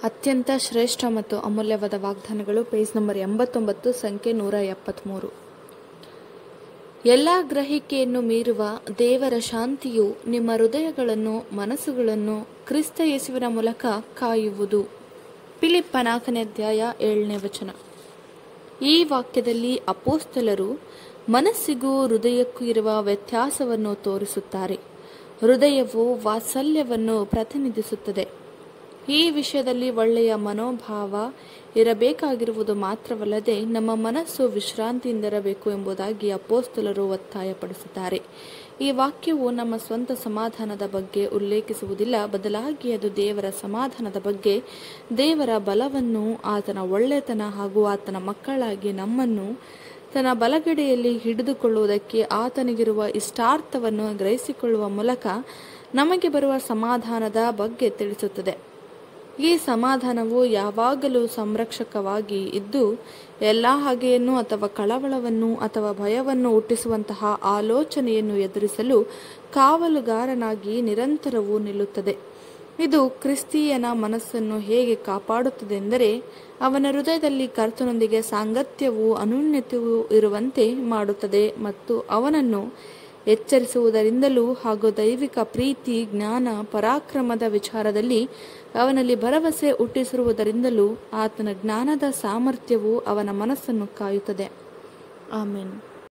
ಅತ್ಯಂತ ಶ್ರೇಷ್ಠ ಮತ್ತು ಅಮೂಲ್ಯವಾದ ವಾಗ್ದಾನಗಳು ಪೇಜ್ ನಂಬರ್ ಎಂಬತ್ತೊಂಬತ್ತು ಸಂಖ್ಯೆ ನೂರ ಎಪ್ಪತ್ತ್ಮೂರು ಎಲ್ಲ ಗ್ರಹಿಕೆಯನ್ನು ಮೀರುವ ದೇವರ ಶಾಂತಿಯು ನಿಮ್ಮ ಹೃದಯಗಳನ್ನು ಮನಸ್ಸುಗಳನ್ನು ಕ್ರಿಸ್ತ ಯೇಸುವಿನ ಮೂಲಕ ಕಾಯುವುದು ಫಿಲಿಪ್ಪ ನಾಲ್ಕನೇ ಅಧ್ಯಾಯ ಏಳನೇ ವಚನ ಈ ವಾಕ್ಯದಲ್ಲಿ ಅಪೋಸ್ತಲರು ಮನಸ್ಸಿಗೂ ಹೃದಯಕ್ಕೂ ಇರುವ ವ್ಯತ್ಯಾಸವನ್ನು ತೋರಿಸುತ್ತಾರೆ ಹೃದಯವು ವಾತ್ಸಲ್ಯವನ್ನು ಪ್ರತಿನಿಧಿಸುತ್ತದೆ ಈ ವಿಷಯದಲ್ಲಿ ಒಳ್ಳೆಯ ಮನೋಭಾವ ಇರಬೇಕಾಗಿರುವುದು ಮಾತ್ರವಲ್ಲದೆ ನಮ್ಮ ಮನಸ್ಸು ವಿಶ್ರಾಂತಿಯಿಂದಿರಬೇಕು ಎಂಬುದಾಗಿ ಅಪೋಸ್ತಲರು ಒತ್ತಾಯಪಡಿಸಿದ್ದಾರೆ ಈ ವಾಕ್ಯವು ನಮ್ಮ ಸ್ವಂತ ಸಮಾಧಾನದ ಬಗ್ಗೆ ಉಲ್ಲೇಖಿಸುವುದಿಲ್ಲ ಬದಲಾಗಿ ಅದು ದೇವರ ಸಮಾಧಾನದ ಬಗ್ಗೆ ದೇವರ ಬಲವನ್ನು ಆತನ ಒಳ್ಳೆತನ ಹಾಗೂ ಆತನ ಮಕ್ಕಳಾಗಿ ನಮ್ಮನ್ನು ತನ್ನ ಬಲಗಡೆಯಲ್ಲಿ ಹಿಡಿದುಕೊಳ್ಳುವುದಕ್ಕೆ ಆತನಿಗಿರುವ ಇಷ್ಟಾರ್ಥವನ್ನು ಗ್ರಹಿಸಿಕೊಳ್ಳುವ ಮೂಲಕ ನಮಗೆ ಬರುವ ಸಮಾಧಾನದ ಬಗ್ಗೆ ತಿಳಿಸುತ್ತದೆ ಈ ಸಮಾಧಾನವು ಯಾವಾಗಲೂ ಸಂರಕ್ಷಕವಾಗಿ ಇದ್ದು ಎಲ್ಲ ಹಾಗೆಯನ್ನು ಅಥವಾ ಕಳವಳವನ್ನು ಅಥವಾ ಭಯವನ್ನು ಹುಟ್ಟಿಸುವಂತಹ ಆಲೋಚನೆಯನ್ನು ಎದುರಿಸಲು ಕಾವಲುಗಾರನಾಗಿ ನಿರಂತರವೂ ನಿಲ್ಲುತ್ತದೆ ಇದು ಕ್ರಿಸ್ತೀಯನ ಮನಸ್ಸನ್ನು ಹೇಗೆ ಕಾಪಾಡುತ್ತದೆ ಎಂದರೆ ಅವನ ಹೃದಯದಲ್ಲಿ ಕರ್ತನೊಂದಿಗೆ ಸಾಂಗತ್ಯವೂ ಅನುನ್ಯತೆಯೂ ಇರುವಂತೆ ಮಾಡುತ್ತದೆ ಮತ್ತು ಅವನನ್ನು ಎಚ್ಚರಿಸುವುದರಿಂದಲೂ ಹಾಗೂ ದೈವಿಕ ಪ್ರೀತಿ ಜ್ಞಾನ ಪರಾಕ್ರಮದ ವಿಚಾರದಲ್ಲಿ ಅವನಲ್ಲಿ ಭರವಸೆ ಹುಟ್ಟಿಸಿರುವುದರಿಂದಲೂ ಆತನ ಜ್ಞಾನದ ಸಾಮರ್ಥ್ಯವು ಅವನ ಮನಸ್ಸನ್ನು ಕಾಯುತ್ತದೆ ಆಮೇನ್